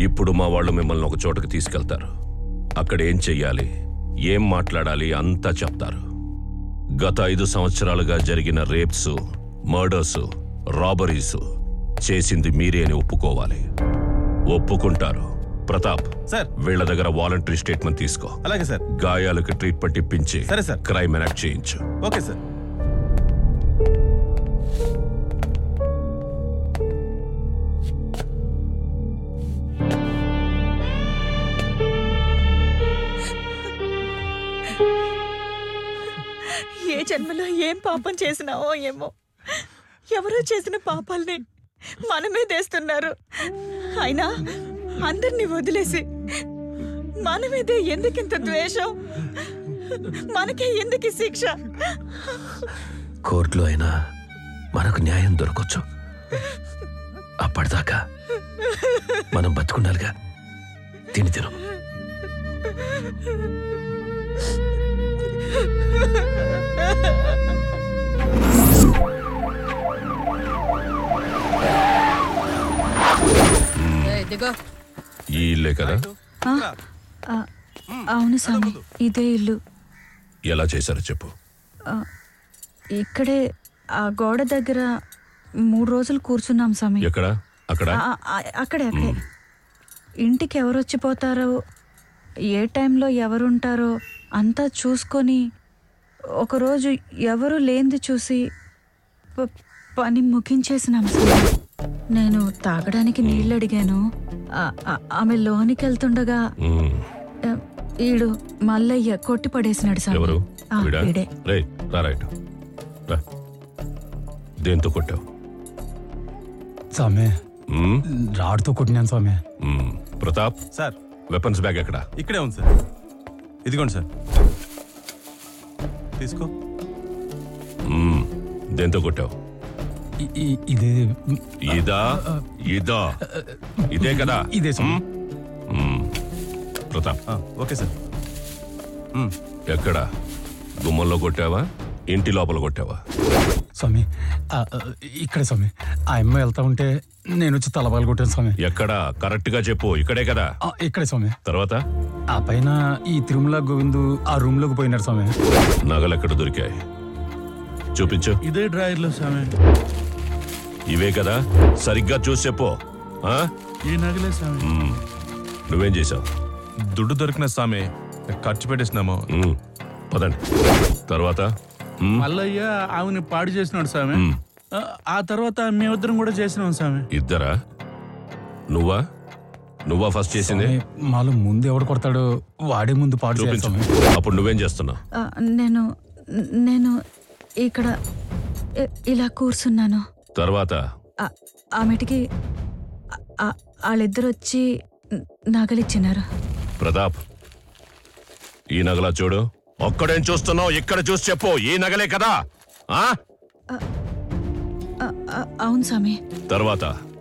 ఇప్పుడు మా వాళ్ళు మిమ్మల్ని ఒక చోటకి తీసుకెళ్తారు అక్కడ ఏం చెయ్యాలి ఏం మాట్లాడాలి అంతా చెప్తారు గత ఐదు సంవత్సరాలుగా జరిగిన రేప్స్ మర్డర్స్ రాబరీస్ చేసింది మీరే అని ఒప్పుకోవాలి ఒప్పుకుంటారు ప్రతాప్ సార్ వీళ్ళ దగ్గర వాలంటరీ స్టేట్మెంట్ తీసుకో అలాగే సార్ గాయాలకు ట్రీట్మెంట్ ఇప్పించి సరే సార్. క్రైమ్ ఎనాక్ట్ చేయించు ఓకే సార్ ఏ జన్మలో ఏం పాపం చేసినావో ఏమో ఎవరో చేసిన పాపాల్ని మనమే తెస్తున్నారు అయినా అందరినీ వదిలేసి మన మీదే ఎందుకింత ద్వేషం మనకే ఎందుకు ఈ శిక్ష కోర్టులో అయినా మనకు న్యాయం దొరకొచ్చు అప్పటిదాకా మనం బతుకుండాలిగా తిని తిను దిగో ఈ ఇల్లే కదా ఆ, అవును స్వామి ఇదే ఇల్లు ఎలా చేశారో చెప్పు ఆ, ఇక్కడే ఆ గోడ దగ్గర మూడు రోజులు కూర్చున్నాం స్వామి ఎక్కడ అక్కడ ఆ, ఆ, అక్కడే అక్కడే ఇంటికి ఎవరు వచ్చిపోతారో ఏ టైంలో ఎవరుంటారో అంతా చూసుకొని ఒకరోజు ఎవరు లేనిది చూసి ప- పని ముగించేసినాం స్వామి నేను తాగడానికి నీళ్ళు అడిగాను ఆ- ఆ- ఆమె లోనికి వెళ్తుండగా మ్మ్. ఆ, ఈడు మల్లయ్య కొట్టి పడేసినాడు స్వామి ఎవరు ఆ, వీడా వీడే రే రా రైట్ రా దేంతో కొట్టావు స్వామి మ్మ్? రాడుతో కొట్టినాను స్వామి మ్మ్. ప్రతాప్ సార్ వెపన్స్ బ్యాగ్ ఎక్కడ ఇక్కడే ఉంది సార్ ఇదిగోండి సార్ తీసుకో మ్మ్. దేంతో కొట్టావు ఇ- ఇ- ఇదే ఇదా ఇదా ఇదే కదా ఇదే స్వామి మ్మ్. ప్రతాప్ ఆ, ఓకే సార్ మ్, ఎక్కడ గుమ్మంలో కొట్టావా ఇంటి లోపల కొట్టావా స్వామి ఆ, ఆ, ఇక్కడే స్వామి ఆ అమ్మాయి వెళ్తా ఉంటే నేను వచ్చి తలబాలు కొట్టాను స్వామి ఎక్కడ కరెక్ట్ గా చెప్పు ఇక్కడే కదా ఆ, ఇక్కడే స్వామి తర్వాత ఆ పైన ఈ తిరుమల గోవిందు ఆ రూమ్ లోకి పోయినాడు స్వామి నగలు ఎక్కడ దొరికాయి చూపించు ఇదే డ్రాయర్లో స్వామి ఇవే కదా సరిగ్గా చూసి చెప్పు ఆ? ఈ నగలే స్వామి మ్మ్. నువ్వేం చేసావు దుడ్డు దొరికిన స్వామి ఖర్చు పెట్టేసినాము మ్మ్. పదండి తర్వాత మ్మ్. మల్లయ్య ఆమెని పాడు చేసినాడు స్వామి మ్మ్. ఆ, ఆ తర్వాత మేమిద్దరం కూడా చేసినాం స్వామి ఇద్దరా నువ్వా నువ్వా ఫస్ట్ చేసింది స్వామి, మాలో ముందు ఎవడు కొడతాడో వాడే ముందు పాడు చేయాలి చూపించు స్వామి అప్పుడు నువ్వేం చేస్తున్నావు ఆ, నేను నేను ఇక్కడ ఇ- ఇలా కూర్చున్నాను తర్వాత ఆ- ఆమెటికి ఆ- ఆ- వాళ్ళిద్దరు వచ్చి న- నగలిచ్చినారు ప్రతాప్ ఈ నగలా చూడు ఒక్కడేం చూస్తున్నావు ఇక్కడ చూసి చెప్పు ఈ నగలే కదా ఆ ఆ, ఆ, అవును స్వామి తర్వాత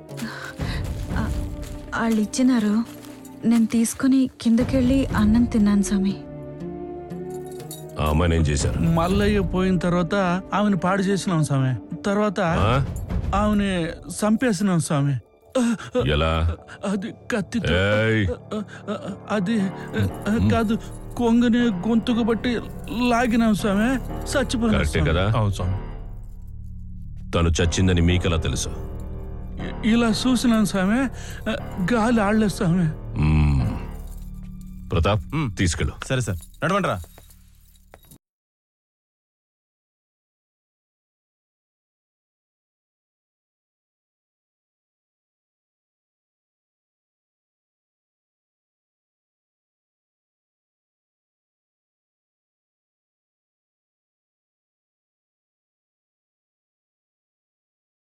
వాళ్ళు ఇచ్చినారు నేను తీసుకుని కిందకెళ్ళి అన్నం తిన్నాను స్వామి ఆ అమ్మాయిని ఏం చేశారు మల్లయ్య పోయిన తర్వాత ఆమెను పాడు చేసినాం స్వామి తర్వాత ఆ? ఆమెని చంపేసినాం స్వామి ఆ, ఎలా అది కత్తితో ఏయ్ ఆ, ఆ, అది ఆ, కాదు కొంగని గొంతుకు బట్టి లాగినాం స్వామి చచ్చిపోయినాం కరెక్టే స్వామి. కదా అవును స్వామి తను చచ్చిందని మీకెలా తెలుసు ఇ- ఇలా చూసినాం స్వామి ఆ, గాలి ఆడలేదు స్వామి మ్మ్. ప్రతాప్ మ్మ్. తీసుకెళ్ళు సరే సార్ నడవండి రా